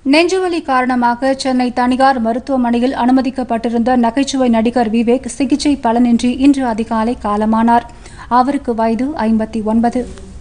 நெஞ்சுவலி காரணமாக சென்னை தனியார் மருத்துவமனையில் அனுமதிக்கப்பட்டிருந்த நகைச்சுவை நடிகர் விவேக் சிகிச்சை பலனின்றி இன்று அதிகாலை காலமானார் அவருக்கு வயது ஐம்பத்தி ஒன்பது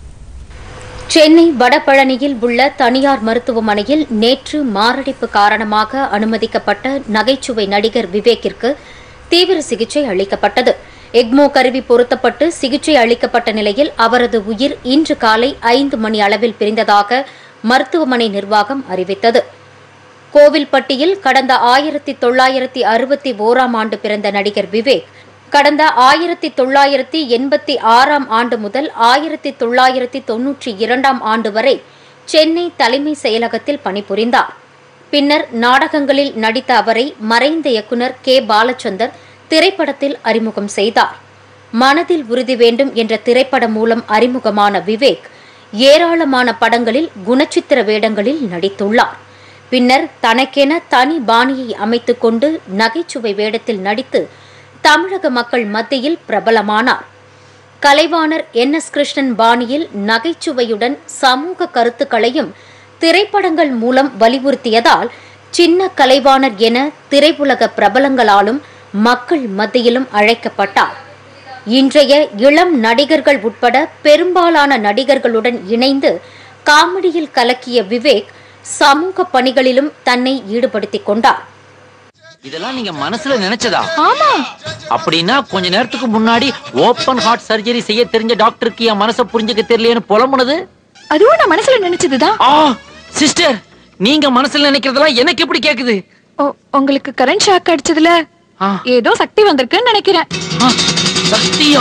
சென்னை வடபழனியில் உள்ள தனியார் மருத்துவமனையில் நேற்று மாரடைப்பு காரணமாக அனுமதிக்கப்பட்ட நகைச்சுவை நடிகர் விவேக்கிற்கு தீவிர சிகிச்சை அளிக்கப்பட்டது எக்மோ கருவி பொருத்தப்பட்டு சிகிச்சை அளிக்கப்பட்ட நிலையில் அவரது உயிர் இன்று காலை ஐந்து மணி அளவில் பிரிந்ததாக மருத்துவமனை நிர்வாகம் அறிவித்தது கோவில்பட்டியில் கடந்த ஆயிரத்தி தொள்ளாயிரத்தி அறுபத்தி ஓராம் ஆண்டு பிறந்த நடிகர் விவேக் கடந்த ஆயிரத்தி தொள்ளாயிரத்தி எண்பத்தி ஆறாம் ஆண்டு முதல் ஆயிரத்தி தொள்ளாயிரத்தி தொன்னூற்றி இரண்டாம் ஆண்டு வரை சென்னை தலைமை செயலகத்தில் பணிபுரிந்தார் பின்னர் நாடகங்களில் நடித்த அவரை மறைந்த இயக்குனர் கே பாலச்சந்தர் திரைப்படத்தில் அறிமுகம் செய்தார் மனதில் உறுதி வேண்டும் என்ற திரைப்படம் மூலம் அறிமுகமான விவேக் ஏராளமான படங்களில் குணச்சித்திர வேடங்களில் நடித்துள்ளார் பின்னர் தனக்கென தனி பாணியை அமைத்துக் கொண்டு நகைச்சுவை வேடத்தில் நடித்து தமிழக மக்கள் மத்தியில் பிரபலமானார் கலைவாணர் என் எஸ் கிருஷ்ணன் பாணியில் நகைச்சுவையுடன் சமூக கருத்துக்களையும் திரைப்படங்கள் மூலம் வலியுறுத்தியதால் சின்ன கலைவாணர் என திரையுலக பிரபலங்களாலும் மக்கள் மத்தியிலும் அழைக்கப்பட்டார் இன்றைய இளம் நடிகர்கள் உட்பட பெரும்பாலான நடிகர்களுடன் இணைந்து காமெடியில் கலக்கிய விவேக் சமூக பணிகளிலும் தன்னை ஈடுபடுத்திக் கொண்டார் இதெல்லாம் நீங்க மனசுல நினைச்சதா ஆமா அப்படின்னா கொஞ்ச நேரத்துக்கு முன்னாடி ஓபன் ஹார்ட் சர்ஜரி செய்ய தெரிஞ்ச டாக்டருக்கு என் மனசை புரிஞ்சுக்க தெரியலையேன்னு புலம்புனது அதுவும் நான் மனசுல நினைச்சதுதான் ஆ சிஸ்டர் நீங்க மனசுல நினைக்கிறதெல்லாம் எனக்கு எப்படி கேக்குது ஓ, உங்களுக்கு கரண்ட் ஷாக் அடிச்சதுல ஆ. ஏதோ சக்தி வந்திருக்குன்னு நினைக்கிறேன் ஆ, சக்தியா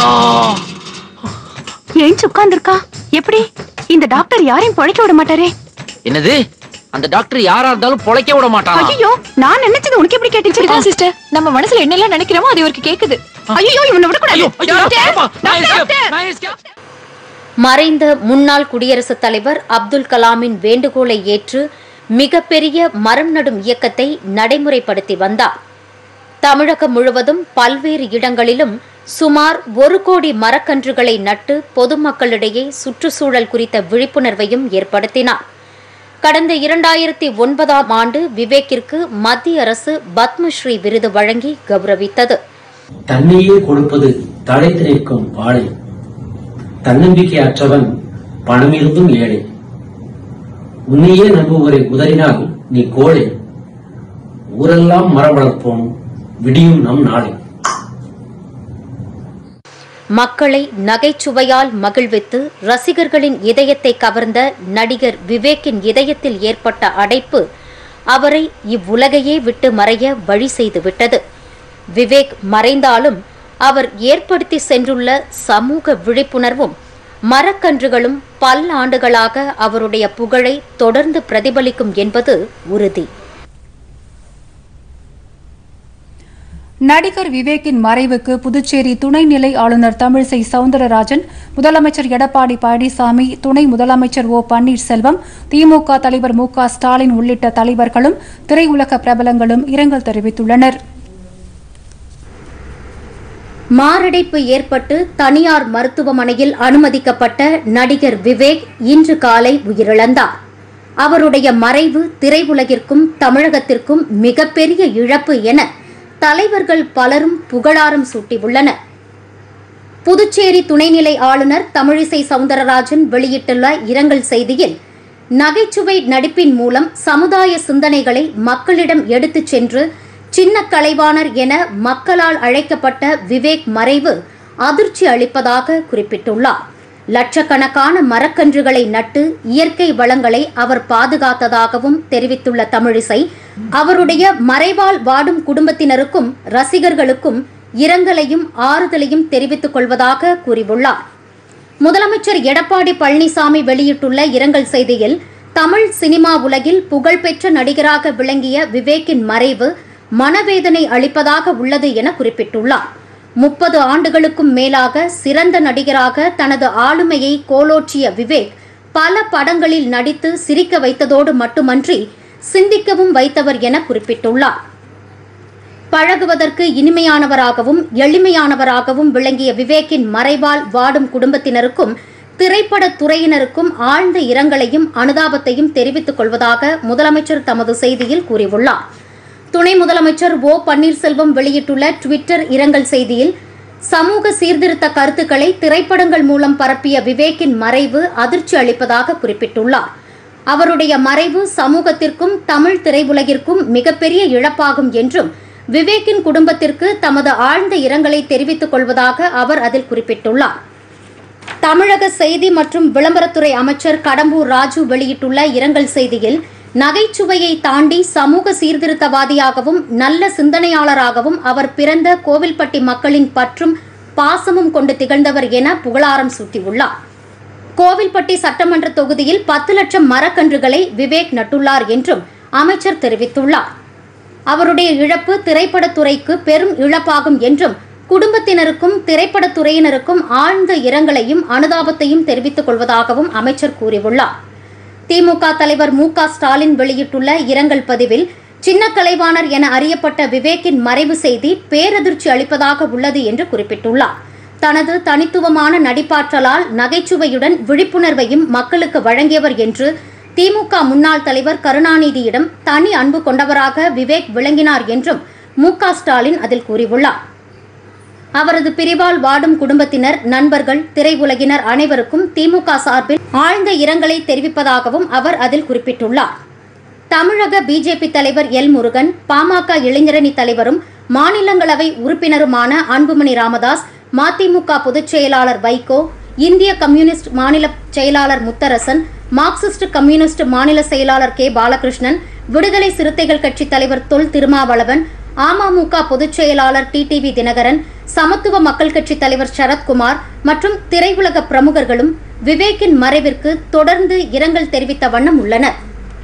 ஏஞ்சி உட்கார்ந்திருக்கா எப்படி இந்த டாக்டர் யாரையும் பொழைக்க விட மாட்டாரே என்னது அந்த டாக்டர் யாரா இருந்தாலும் பொழைக்க விட மாட்டானா ஐயோ நான் நினைச்சது உனக்கு எப்படி கேட்டுச்சு இப்படிதான் சிஸ்டர் நம்ம மனசுல என்னெல்லாம் நினைக்கிறோமோ அது இவருக்கு கேக்குது ஐயோ இவனை விட ஐயோ, கூடாது ஐயோ, டாக்டர், அப்பா, நான் டாக்டர், escape, நான் escape. மறைந்த முன்னாள் குடியரசுத் தலைவர் அப்துல் கலாமின் வேண்டுகோளை ஏற்று மிகப்பெரிய மரம் நடும் இயக்கத்தை நடைமுறைப்படுத்தி வந்தார் தமிழகம் முழுவதும் பல்வேறு இடங்களிலும் சுமார் ஒரு கோடி மரக்கன்றுகளை நட்டு பொதுமக்களிடையே சுற்றுச்சூழல் குறித்த விழிப்புணர்வையும் ஏற்படுத்தினார் கடந்த இரண்டாயிரத்தி ஒன்பதாம் ஆண்டு விவேக்கிற்கு மத்திய அரசு பத்மஸ்ரீ விருது வழங்கி கௌரவித்தது தன்னையே கொடுப்பது தழைத்து நிற்கும் வாழை தன்னம்பிக்கை அற்றவன் பணமிருந்தும் ஏழை உன்னையே நம்புவரை உதறினால் நீ கோழை ஊரெல்லாம் மரம் வளர்ப்போம் விடியும் நம் நாளை மக்களை நகைச்சுவையால் மகிழ்வித்து ரசிகர்களின் இதயத்தை கவர்ந்த நடிகர் விவேக்கின் இதயத்தில் ஏற்பட்ட அடைப்பு அவரை இவ்வுலகையே விட்டு மறைய வழி செய்துவிட்டது விவேக் மறைந்தாலும் அவர் ஏற்படுத்தி சென்றுள்ள சமூக விழிப்புணர்வும் மரக்கன்றுகளும் பல்லாண்டுகளாக அவருடைய புகழை தொடர்ந்து பிரதிபலிக்கும் என்பது உறுதி நடிகர் விவேக்கின் மறைவுக்கு புதுச்சேரி துணைநிலை ஆளுநர் தமிழிசை சவுந்தரராஜன் முதலமைச்சர் எடப்பாடி பழனிசாமி துணை முதலமைச்சர் ஓ பன்னீர்செல்வம் திமுக தலைவர் மு க ஸ்டாலின் உள்ளிட்ட தலைவர்களும் திரையுலக பிரபலங்களும் இரங்கல் தெரிவித்துள்ளனர் மாரடைப்பு ஏற்பட்டு தனியார் மருத்துவமனையில் அனுமதிக்கப்பட்ட நடிகர் விவேக் இன்று காலை உயிரிழந்தார் அவருடைய மறைவு திரையுலகிற்கும் தமிழகத்திற்கும் மிகப்பெரிய இழப்பு என தலைவர்கள் பலரும் புகழாரம் சூட்டியுள்ளனர் புதுச்சேரி துணைநிலை ஆளுநர் தமிழிசை சவுந்தரராஜன் வெளியிட்டுள்ள இரங்கல் செய்தியில் நகைச்சுவை நடிப்பின் மூலம் சமுதாய சிந்தனைகளை மக்களிடம் எடுத்துச் சென்று சின்ன கலைவாணர் என மக்களால் அழைக்கப்பட்ட விவேக் மறைவு அதிர்ச்சி அளிப்பதாக குறிப்பிட்டுள்ளார் லட்சக்கணக்கான மரக்கன்றுகளை நட்டு இயற்கை வளங்களை அவர் பாதுகாத்ததாகவும் தெரிவித்துள்ள தமிழிசை அவருடைய மறைவால் வாடும் குடும்பத்தினருக்கும் ரசிகர்களுக்கும் இரங்கலையும் ஆறுதலையும் தெரிவித்துக் கொள்வதாக கூறியுள்ளார் முதலமைச்சர் எடப்பாடி பழனிசாமி வெளியிட்டுள்ள இரங்கல் செய்தியில் தமிழ் சினிமா உலகில் புகழ்பெற்ற நடிகராக விளங்கிய விவேக்கின் மறைவு மனவேதனை அளிப்பதாக உள்ளது என குறிப்பிட்டுள்ளார் முப்பது ஆண்டுகளுக்கும் மேலாக சிறந்த நடிகராக தனது ஆளுமையை கோலோற்றிய விவேக் பல படங்களில் நடித்து சிரிக்க வைத்ததோடு மட்டுமன்றி சிந்திக்கவும் வைத்தவர் என குறிப்பிட்டுள்ளார் பழகுவதற்கு இனிமையானவராகவும் எளிமையானவராகவும் விளங்கிய விவேக்கின் மறைவால் வாடும் குடும்பத்தினருக்கும் திரைப்படத் துறையினருக்கும் ஆழ்ந்த இரங்கலையும் அனுதாபத்தையும் தெரிவித்துக் கொள்வதாக முதலமைச்சர் தமது செய்தியில் கூறியுள்ளார் துணை முதலமைச்சர் ஓ பன்னீர்செல்வம் வெளியிட்டுள்ள டுவிட்டர் இரங்கல் செய்தியில் சமூக சீர்திருத்த கருத்துக்களை திரைப்படங்கள் மூலம் பரப்பிய விவேக்கின் மறைவு அதிர்ச்சி அளிப்பதாக குறிப்பிட்டுள்ளார் அவருடைய மறைவு சமூகத்திற்கும் தமிழ் திரையுலகிற்கும் மிகப்பெரிய இழப்பாகும் என்றும் விவேக்கின் குடும்பத்திற்கு தமது ஆழ்ந்த இரங்கலை தெரிவித்துக் கொள்வதாக அவர் அதில் குறிப்பிட்டுள்ளார் தமிழக செய்தி மற்றும் விளம்பரத்துறை அமைச்சர் கடம்பூர் ராஜு வெளியிட்டுள்ள இரங்கல் செய்தியில் நகைச்சுவையை தாண்டி சமூக சீர்திருத்தவாதியாகவும் நல்ல சிந்தனையாளராகவும் அவர் பிறந்த கோவில்பட்டி மக்களின் பற்றும் பாசமும் கொண்டு திகழ்ந்தவர் என புகழாரம் சூட்டியுள்ளார் கோவில்பட்டி சட்டமன்ற தொகுதியில் பத்து லட்சம் மரக்கன்றுகளை விவேக் நட்டுள்ளார் என்றும் அமைச்சர் தெரிவித்துள்ளார் அவருடைய இழப்பு திரைப்படத்துறைக்கு பெரும் இழப்பாகும் என்றும் குடும்பத்தினருக்கும் திரைப்படத் துறையினருக்கும் ஆழ்ந்த இரங்கலையும் அனுதாபத்தையும் தெரிவித்துக் கொள்வதாகவும் அமைச்சர் கூறியுள்ளார் திமுக தலைவர் மு க ஸ்டாலின் வெளியிட்டுள்ள இரங்கல் பதிவில் சின்ன கலைவாணர் என அறியப்பட்ட விவேக்கின் மறைவு செய்தி பேரதிர்ச்சி அளிப்பதாக உள்ளது என்று குறிப்பிட்டுள்ளார் தனது தனித்துவமான நடிப்பாற்றலால் நகைச்சுவையுடன் விழிப்புணர்வையும் மக்களுக்கு வழங்கியவர் என்று திமுக முன்னாள் தலைவர் கருணாநிதியிடம் தனி அன்பு கொண்டவராக விவேக் விளங்கினார் என்றும் மு க ஸ்டாலின் அதில் கூறியுள்ளார் அவரது பிரிவால் வாடும் குடும்பத்தினர் நண்பர்கள் திரையுலகினர் அனைவருக்கும் திமுக சார்பில் ஆழ்ந்த இரங்கலை தெரிவிப்பதாகவும் அவர் அதில் குறிப்பிட்டுள்ளார் தமிழக பிஜேபி தலைவர் எல் முருகன் பாமக இளைஞரணி தலைவரும் மாநிலங்களவை உறுப்பினருமான அன்புமணி ராமதாஸ் மதிமுக பொதுச் செயலாளர் வைகோ இந்திய கம்யூனிஸ்ட் மாநில செயலாளர் முத்தரசன் மார்க்சிஸ்ட் கம்யூனிஸ்ட் மாநில செயலாளர் கே பாலகிருஷ்ணன் விடுதலை சிறுத்தைகள் கட்சி தலைவர் தொல் திருமாவளவன் அமமுக பொதுச் செயலாளர் டிடிவி தினகரன் சமத்துவ மக்கள் கட்சி தலைவர் சரத்குமார் மற்றும் திரையுலக பிரமுகர்களும் விவேக்கின் மறைவிற்கு தொடர்ந்து இரங்கல் தெரிவித்த வண்ணம் உள்ளனர்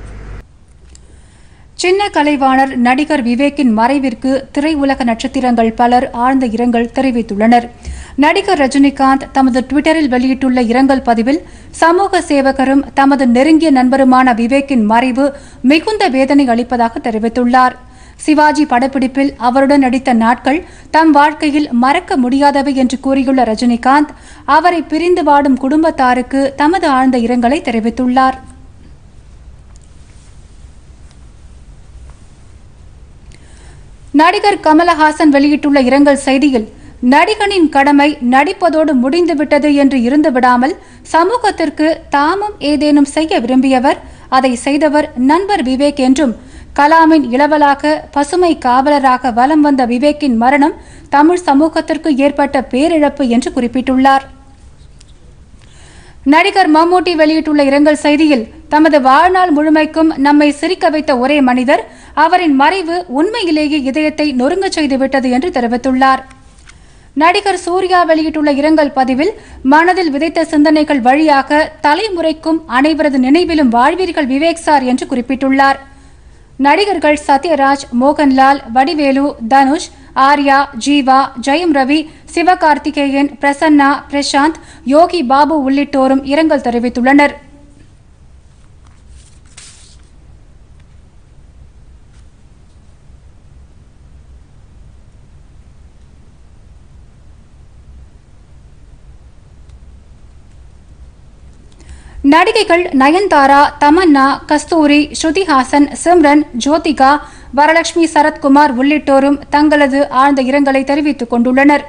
சின்ன கலைவாணர் நடிகர் விவேக்கின் மறைவிற்கு திரையுலக நட்சத்திரங்கள் பலர் ஆழ்ந்த இரங்கல் தெரிவித்துள்ளனர் நடிகர் ரஜினிகாந்த் தமது டுவிட்டரில் வெளியிட்டுள்ள இரங்கல் பதிவில் சமூக சேவகரும் தமது நெருங்கிய நண்பருமான விவேக்கின் மறைவு மிகுந்த வேதனை அளிப்பதாக தெரிவித்துள்ளார் சிவாஜி படப்பிடிப்பில் அவருடன் நடித்த நாட்கள் தம் வாழ்க்கையில் மறக்க முடியாதவை என்று கூறியுள்ள ரஜினிகாந்த் அவரை பிரிந்து வாடும் குடும்பத்தாருக்கு தமது ஆழ்ந்த இரங்கலை தெரிவித்துள்ளார் நடிகர் கமலஹாசன் வெளியிட்டுள்ள இரங்கல் செய்தியில் நடிகனின் கடமை நடிப்பதோடு முடிந்துவிட்டது என்று இருந்து விடாமல் சமூகத்திற்கு தாமும் ஏதேனும் செய்ய விரும்பியவர் அதை செய்தவர் நண்பர் விவேக் என்றும் கலாமின் இளவலாக பசுமை காவலராக வலம் வந்த விவேக்கின் மரணம் தமிழ் சமூகத்திற்கு ஏற்பட்ட பேரிழப்பு என்று குறிப்பிட்டுள்ளார் நடிகர் மம்மூட்டி வெளியிட்டுள்ள இரங்கல் செய்தியில் தமது வாழ்நாள் முழுமைக்கும் நம்மை சிரிக்க வைத்த ஒரே மனிதர் அவரின் மறைவு உண்மையிலேயே இதயத்தை நொறுங்கச் செய்துவிட்டது என்று தெரிவித்துள்ளார் நடிகர் சூர்யா வெளியிட்டுள்ள இரங்கல் பதிவில் மனதில் விதைத்த சிந்தனைகள் வழியாக தலைமுறைக்கும் அனைவரது நினைவிலும் வாழ்வீர்கள் விவேக் சார் என்று குறிப்பிட்டுள்ளார் நடிகர்கள் சத்யராஜ் மோகன்லால் வடிவேலு தனுஷ் ஆர்யா ஜீவா ஜெயம் ரவி சிவகார்த்திகேயன் பிரசன்னா பிரசாந்த் யோகி பாபு உள்ளிட்டோரும் இரங்கல் தெரிவித்துள்ளனர் நடிகைகள் நயன்தாரா தமன்னா கஸ்தூரி ஸ்ருதிஹாசன் சிம்ரன் ஜோதிகா வரலட்சுமி சரத்குமார் உள்ளிட்டோரும் தங்களது ஆழ்ந்த இரங்கலை தெரிவித்துக் கொண்டுள்ளனர்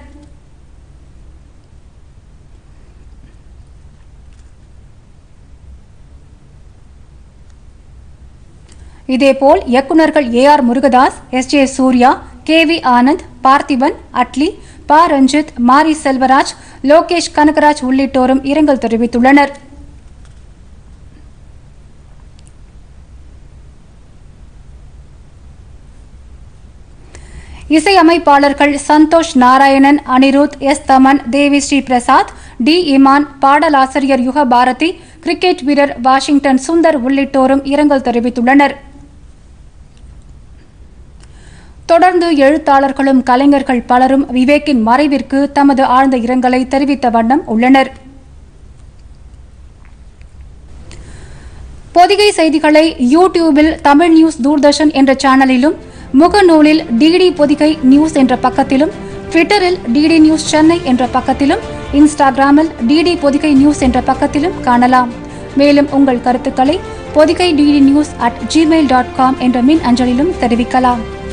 இதேபோல் இயக்குநர்கள் A R Murugadoss S J Suryah K V Anand Parthiban Atlee Pa Ranjith மாரி செல்வராஜ் லோகேஷ் கனகராஜ் உள்ளிட்டோரும் இரங்கல் தெரிவித்துள்ளனர் இசையமைப்பாளர்கள் சந்தோஷ் நாராயணன் அனிருத் எஸ் தமன் தேவி ஸ்ரீ பிரசாத் டி இமான் பாடலாசிரியர் யுக பாரதி கிரிக்கெட் வீரர் வாஷிங்டன் சுந்தர் உள்ளிட்டோரும் இரங்கல் தெரிவித்துள்ளனர் தொடர்ந்து எழுத்தாளர்களும் கலைஞர்கள் பலரும் விவேக்கின் மறைவிற்கு தமது ஆழ்ந்த இரங்கலை தெரிவித்த வண்ணம் உள்ளனர் பொதிகை செய்திகளை யூடியூபில் தமிழ் நியூஸ் தூர்தர்ஷன் என்ற சேனலிலும் முகநூலில் டிடி பொதிகை நியூஸ் என்ற பக்கத்திலும் ட்விட்டரில் டிடி நியூஸ் சென்னை என்ற பக்கத்திலும் இன்ஸ்டாகிராமில் டிடி பொதிகை நியூஸ் என்ற பக்கத்திலும் காணலாம் மேலும் உங்கள் கருத்துக்களை Pothigai DD news at gmail dot com என்ற மின் அஞ்சலிலும் தெரிவிக்கலாம்